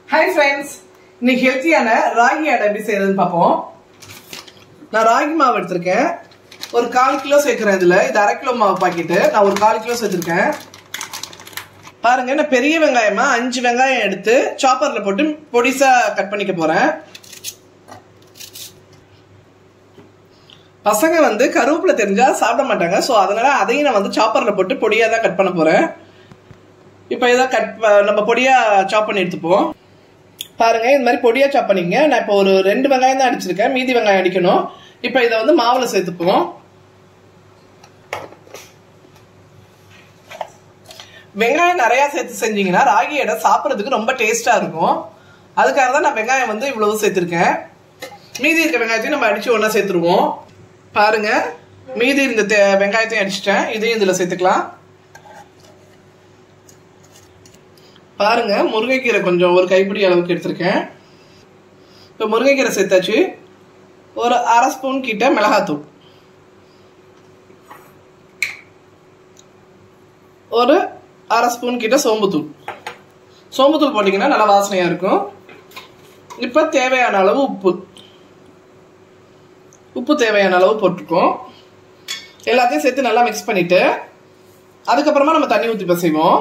hi friends இன்னைக்கு ஹெல்த்தியான ராகி அடை எப்படி செய்யறதுன்னு பார்ப்போம் நான் ராகி மாவு எடுத்திருக்கேன் ஒரு கால் கிலோ சேர்க்கிறேன் இதுல இது அரை கிலோ மாவு பாக்கெட்டு நான் ஒரு கால் கிலோ சேர்த்திருக்கேன் பாருங்க நான் பெரிய வெங்காயமா அஞ்சு வெங்காயம் எடுத்து சாப்பர்ல போட்டு பொடிசா கட் பண்ணிக்க போறேன் பசங்க வந்து கருவேப்பிலை தெரிஞ்சா சாப்பிட மாட்டாங்க ஸோ அதனால அதையும் நான் வந்து சாப்பர்ல போட்டு பொடியா தான் கட் பண்ண போறேன் இப்போ இதை கட் நம்ம பொடியா சாப் பண்ணி எடுத்துப்போம் பாருங்க இந்த மாதிரி பொடியா சாப் பண்ணிங்க நான் இப்போ ஒரு ரெண்டு வெங்காயம் தான் அடிச்சிருக்கேன் மீதி வெங்காயம் அடிக்கணும் இப்போ இதை வந்து மாவுல சேர்த்துப்போம் வெங்காயம் நிறைய சேர்த்து செஞ்சீங்கன்னா ராகி எடை சாப்பிட்றதுக்கு ரொம்ப டேஸ்டா இருக்கும் அதுக்காக தான் நான் வெங்காயம் வந்து இவ்வளவு சேர்த்திருக்கேன் மீதி இருக்க வெங்காயத்தையும் நம்ம அடிச்சு ஒன்றா சேர்த்துருவோம் பாருங்க மீதி இருந்த தே- வெங்காயத்தையும் அடிச்சிட்டேன் இதையும் இதுல சேர்த்துக்கலாம் பாருங்க முருங்கைக்கீரை கொஞ்சம் ஒரு கைப்பிடி அளவுக்கு எடுத்திருக்கேன் இப்போ முருங்கைக்கீரை சேர்த்தாச்சு ஒரு அரை ஸ்பூன் கிட்ட மிளகாத்தூள் ஒரு அரை ஸ்பூன் கிட்ட சோம்புத்தூள் சோம்புத்தூள் போட்டிங்கன்னா நல்லா வாசனையாக இருக்கும் இப்போ தேவையான அளவு உப்பு உப்பு தேவையான அளவு போட்டிருக்கோம் எல்லாத்தையும் சேர்த்து நல்லா மிக்ஸ் பண்ணிட்டு அதுக்கப்புறமா நம்ம தண்ணி ஊற்றி பிசைவோம்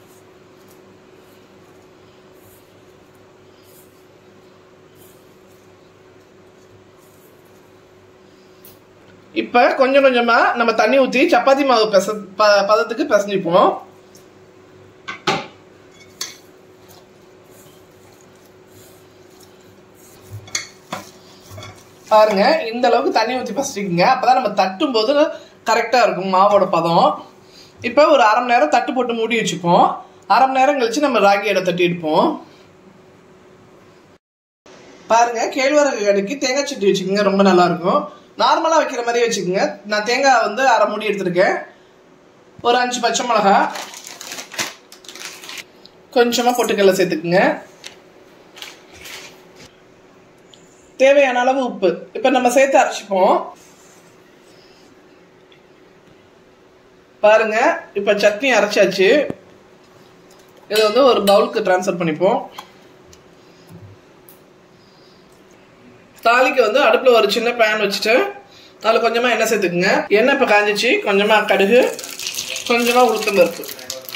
இப்ப கொஞ்சம் கொஞ்சமா நம்ம தண்ணி ஊத்தி சப்பாத்தி மாவு பெச ப- பதத்துக்கு பிசைஞ்சுப்போம் பாருங்க இந்த அளவுக்கு தண்ணி ஊத்தி பிசைச்சிக்கங்க அப்பதான் நம்ம தட்டும் போது கரெக்டா இருக்கும் மாவோட பதம் இப்ப ஒரு அரை மணி நேரம் தட்டு போட்டு மூடி வச்சுப்போம் அரை மணி நேரம் கழிச்சு நம்ம ராகி எடை தட்டி எடுப்போம் பாருங்க கேழ்வரகு கடைக்கு தேங்காய் சட்னி வச்சுக்கோங்க ரொம்ப நல்லா இருக்கும் நார்மலா வைக்கிற மாதிரியே வச்சுக்கோங்க நான் தேங்காய் வந்து அரை மூடி எடுத்திருக்கேன் ஒரு அஞ்சு பச்சை மிளகா கொஞ்சமா பொட்டுக்கடலை சேர்த்துக்குங்க தேவையான அளவு உப்பு இப்ப நம்ம சேர்த்து அரைச்சிப்போம் பாருங்க இப்ப சட்னி அரைச்சாச்சு இதை வந்து ஒரு பவுலுக்கு ட்ரான்ஸ்ஃபர் பண்ணிப்போம் தாளிக்கு வந்து அடுப்பில் ஒரு சின்ன பேன் வச்சுட்டு அதில் கொஞ்சமாக எண்ணெய் சேர்த்துக்குங்க எண்ணெய் இப்போ காஞ்சிச்சு கொஞ்சமாக கடுகு கொஞ்சமாக உளுத்தம் பருப்பு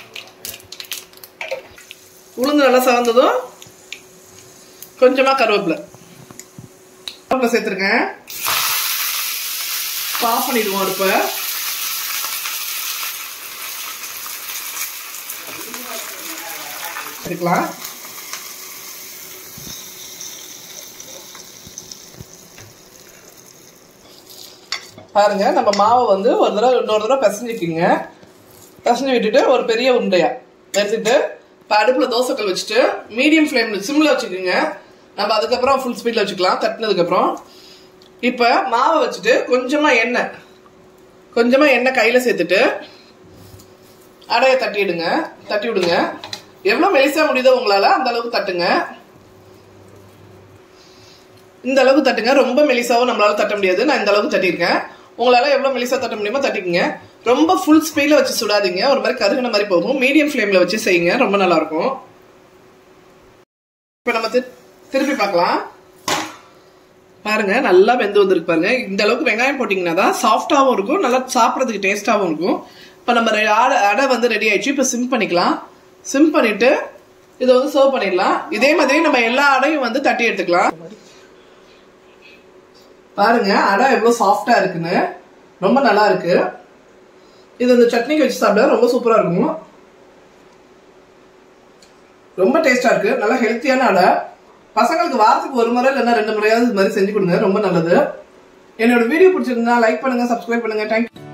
உளுந்து நல்லா சவந்ததும் கொஞ்சமாக கருவேப்பிலை கருவேப்பிலை சேர்த்துருக்கேன் ஆஃப் பண்ணிடுவோம் அடுப்பை எடுக்கலாம் பாருங்க நம்ம மாவை வந்து ஒரு தடவை இன்னொரு தடவை பிசைஞ்சிக்கிங்க பிசைஞ்சு விட்டுட்டு ஒரு பெரிய உருண்டையா எடுத்துட்டு இப்போ அடுப்பில் தோசைக்கல் வச்சுட்டு மீடியம் ஃப்ளேமில் சிம்மில் வச்சுக்கோங்க நம்ம அதுக்கப்புறம் ஃபுல் ஸ்பீடில் வச்சுக்கலாம் தட்டினதுக்கப்புறம் இப்போ மாவை வச்சுட்டு கொஞ்சமாக எண்ணெய் கொஞ்சமாக எண்ணெய் கையில் சேர்த்துட்டு அடையை தட்டிடுங்க தட்டி விடுங்க எவ்வளோ மெலிசா முடியுதோ உங்களால் அந்த அளவுக்கு தட்டுங்க இந்த அளவுக்கு தட்டுங்க ரொம்ப மெலிசாவும் நம்மளால தட்ட முடியாது நான் இந்த அளவுக்கு தட்டியிருக்கேன் உங்களால எவ்வளவு மெலிசா தட்ட முடியுமோ தட்டிக்கங்க ரொம்ப ஃபுல் ஸ்பீட்ல வச்சு சுடாதீங்க ஒரு மாதிரி கருகுன மாதிரி போகும் மீடியம் ஃப்ளேம்ல வச்சு செய்யுங்க ரொம்ப நல்லா இருக்கும் இப்போ நம்ம தி- திருப்பி பார்க்கலாம் பாருங்க நல்லா வெந்து வந்திருக்கு பாருங்க இந்த அளவுக்கு வெங்காயம் போட்டிங்கன்னா தான் சாஃப்டாகவும் இருக்கும் நல்லா சாப்பிட்றதுக்கு டேஸ்டாகவும் இருக்கும் இப்போ நம்ம ரெ- அடை அடை வந்து ரெடி ஆயிடுச்சு இப்போ சிம் பண்ணிக்கலாம் சிம் பண்ணிட்டு இதை வந்து சர்வ் பண்ணிடலாம் இதே மாதிரி நம்ம எல்லா அடையும் வந்து தட்டி எடுத்துக்கலாம் பாருங்க அடை எவ்வளவு சாஃப்டா இருக்குன்னு ரொம்ப நல்லா இருக்கு இது இந்த சட்னிக்கு வச்சு சாப்பிட ரொம்ப சூப்பரா இருக்கும் ரொம்ப டேஸ்டா இருக்கு நல்லா ஹெல்த்தியான அடை பசங்களுக்கு வாரத்துக்கு ஒரு முறை இல்லைன்னா ரெண்டு முறையாவது இது மாதிரி செஞ்சு கொடுங்க ரொம்ப நல்லது என்னோட வீடியோ பிடிச்சிருந்தா லைக் பண்ணுங்க சப்ஸ்கிரைப் பண்ணுங்க தேங்க்யூ